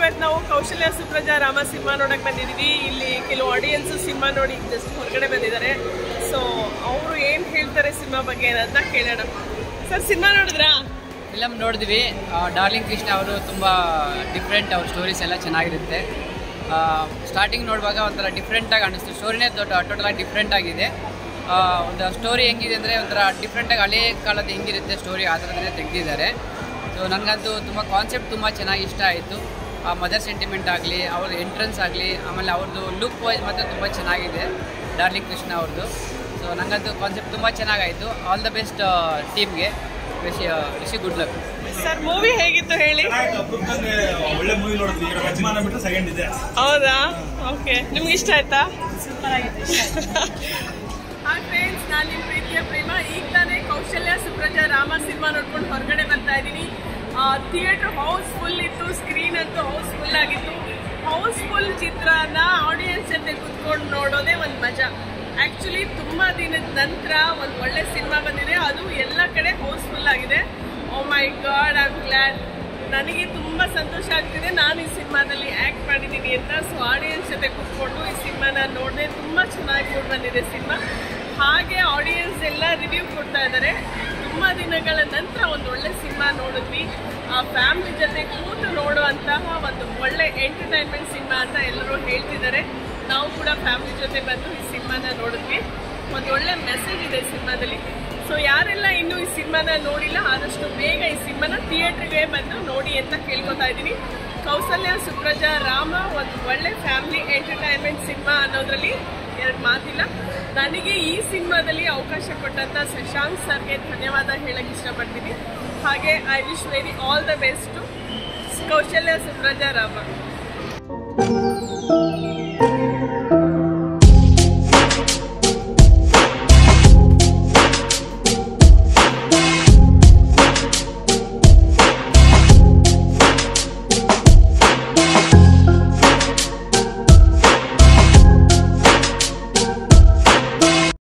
ಇವತ್ತು ನಾವು ಕೌಶಲ್ಯ ಸುಪ್ರಜಾ ರಾಮ ಸಿನಿಮಾ ನೋಡಕ್ ಬಂದಿದೀವಿ ಇಲ್ಲಿ ಕೆಲವು ಆಡಿಯನ್ಸ್ ಸಿನಿಮಾ ನೋಡಿ ಜಸ್ಟ್ ಹೊರಗಡೆ ಬಂದಿದ್ದಾರೆ ಸೊ ಅವರು ಏನ್ ಹೇಳ್ತಾರೆ ಸಿನಿಮಾ ಬಗ್ಗೆ ಅನ್ನೋದನ್ನ ಕೇಳೋಣ ಸರ್ ಸಿನಿಮಾ ನೋಡಿದ್ರಾ ಫಿಲಮ್ ನೋಡಿದ್ವಿ ಡಾರ್ಲಿಂಗ್ ಕೃಷ್ಣ ಅವರು ತುಂಬ ಡಿಫ್ರೆಂಟ್ ಅವ್ರ ಸ್ಟೋರೀಸ್ ಎಲ್ಲ ಚೆನ್ನಾಗಿರುತ್ತೆ ಸ್ಟಾರ್ಟಿಂಗ್ ನೋಡುವಾಗ ಒಂಥರ ಡಿಫ್ರೆಂಟಾಗಿ ಅನ್ನಿಸ್ತು ಸ್ಟೋರಿನೇ ದೊಡ್ಡ ಟೋಟಲಾಗಿ ಡಿಫ್ರೆಂಟ್ ಆಗಿದೆ ಆ, ಒಂದು ಸ್ಟೋರಿ ಹೆಂಗಿದೆ ಅಂದರೆ ಒಂಥರ ಡಿಫ್ರೆಂಟಾಗಿ ಹಳೇ ಕಾಲದ ಹೆಂಗಿರುತ್ತೆ ಸ್ಟೋರಿ ಆ ಥರದೇ ತೆಗೆದಿದ್ದಾರೆ ಸೊ ನನಗಂತೂ ತುಂಬ ಕಾನ್ಸೆಪ್ಟ್ ತುಂಬ ಚೆನ್ನಾಗಿ ಇಷ್ಟ ಆಯಿತು ಆ ಮದರ್ ಸೆಂಟಿಮೆಂಟ್ ಆಗಲಿ ಅವ್ರ ಎಂಟ್ರೆನ್ಸ್ ಆಗಲಿ ಆಮೇಲೆ ಅವ್ರದ್ದು ಲುಕ್ ವೈಸ್ ಮಾತ್ರ ತುಂಬ ಚೆನ್ನಾಗಿದೆ ಡಾರ್ಲಿಂಗ್ ಕೃಷ್ಣ ಅವ್ರದ್ದು ಸೊ ನನಗಂತೂ ಕಾನ್ಸೆಪ್ಟ್ ತುಂಬ ಚೆನ್ನಾಗಾಯಿತು ಆಲ್ ದ ಬೆಸ್ಟ್ ಟೀಮ್ಗೆ wish wish good luck sir movie ಹೇಗಿತ್ತು ಹೇಳಿ ಚೆನ್ನಾಗಿತ್ತು, ಅಪರೂಪಕ್ಕೆ ಒಳ್ಳೆ ಮೂವಿ ನೋಡಿದ್ವಿ ಈಗ ಯಜಮಾನ ಬಿಟ್ಟು ಸೆಕೆಂಡ್ ಇದೆ ಹೌದಾ ಓಕೆ ನಿಮ್ಗೆ ಇಷ್ಟ ಆಯ್ತಾ ಹಾಯ್ ಫ್ರೆಂಡ್ಸ್ ನಾನು ನಿಮ್ಮ ಪ್ರೀತಿಯ ಪ್ರೇಮ ಈಗ ತಾನೇ ಕೌಶಲ್ಯ ಸುಪ್ರಜಾ ರಾಮ ಸಿನಿಮಾ ನೋಡ್ಕೊಂಡು ಹೊರಗಡೆ ಬರ್ತಾ ಇದ್ದೀನಿ ಥಿಯೇಟರ್ ಹೌಸ್ಫುಲ್ ಇತ್ತು ಸ್ಕ್ರೀನ್ ಅಂತೂ ಹೌಸ್ಫುಲ್ ಆಗಿತ್ತು ಹೌಸ್ಫುಲ್ ಚಿತ್ರನ ಆಡಿಯನ್ಸ್ ಜೊತೆ ಕುತ್ಕೊಂಡು ನೋಡೋದೇ ಒಂದು ಮಜಾ ಆ್ಯಕ್ಚುಲಿ ತುಂಬ ದಿನದ ನಂತರ ಒಂದು ಒಳ್ಳೆ ಸಿನಿಮಾ ಬಂದಿದೆ ಅದು ಎಲ್ಲ ಕಡೆ ಹೌಸ್ಫುಲ್ ಆಗಿದೆ oh my god I am glad ನನಗೆ ತುಂಬ ಸಂತೋಷ ಆಗ್ತಿದೆ ನಾನು ಈ ಸಿನಿಮಾದಲ್ಲಿ ಆ್ಯಕ್ಟ್ ಮಾಡಿದ್ದೀನಿ ಅಂತ ಸೊ ಆಡಿಯನ್ಸ್ ಜೊತೆ ಕೂತ್ಕೊಂಡು ಈ ಸಿನಿಮಾನ ನೋಡಿದೆ ತುಂಬ ಚೆನ್ನಾಗಿ ಮೂಡ್ ಬಂದಿದೆ ಸಿನಿಮಾ ಹಾಗೆ ಆಡಿಯನ್ಸ್ ಎಲ್ಲ ರಿವ್ಯೂ ಕೊಡ್ತಾ ಇದ್ದಾರೆ ತುಂಬ ದಿನಗಳ ನಂತರ ಒಂದು ಒಳ್ಳೆ ಸಿನಿಮಾ ನೋಡಿದ್ವಿ ಆ ಫ್ಯಾಮಿಲಿ ಜೊತೆ ಕೂತು ನೋಡುವಂತಹ ಒಂದು ಒಳ್ಳೆ ಎಂಟರ್ಟೈನ್ಮೆಂಟ್ ಸಿನಿಮಾ ಅಂತ ಎಲ್ಲರೂ ಹೇಳ್ತಿದ್ದಾರೆ ನಾವು ಕೂಡ ಫ್ಯಾಮಿಲಿ ಜೊತೆ ಬಂದು ಈ ಸಿನಿಮಾನ ನೋಡಿದ್ವಿ ಒಂದು ಒಳ್ಳೆ ಮೆಸೇಜ್ ಇದೆ ಈ ಸಿನಿಮಾದಲ್ಲಿ ಸೊ ಯಾರೆಲ್ಲ ಇನ್ನೂ ಈ ಸಿನಿಮಾನ ನೋಡಿಲ್ಲ ಆದಷ್ಟು ಬೇಗ ಈ ಸಿನಿಮಾನ ಥಿಯೇಟ್ರಿಗೆ ಬಂದು ನೋಡಿ ಅಂತ ಕೇಳ್ಕೊತಾ ಇದ್ದೀನಿ ಕೌಸಲ್ಯ ಸುಪ್ರಜಾ ರಾಮ ಒಂದು ಒಳ್ಳೆ ಫ್ಯಾಮಿಲಿ ಎಂಟರ್ಟೈನ್ಮೆಂಟ್ ಸಿನಿಮಾ ಅನ್ನೋದ್ರಲ್ಲಿ ಎರಡು ಮಾತಿಲ್ಲ ನನಗೆ ಈ ಸಿನಿಮಾದಲ್ಲಿ ಅವಕಾಶ ಕೊಟ್ಟಂತ ಶಶಾಂಕ್ ಸರ್ಗೆ ಧನ್ಯವಾದ ಹೇಳಕ್ ಇಷ್ಟಪಡ್ತೀನಿ ಹಾಗೆ I wish very all the best Kaushalya Supraja Rama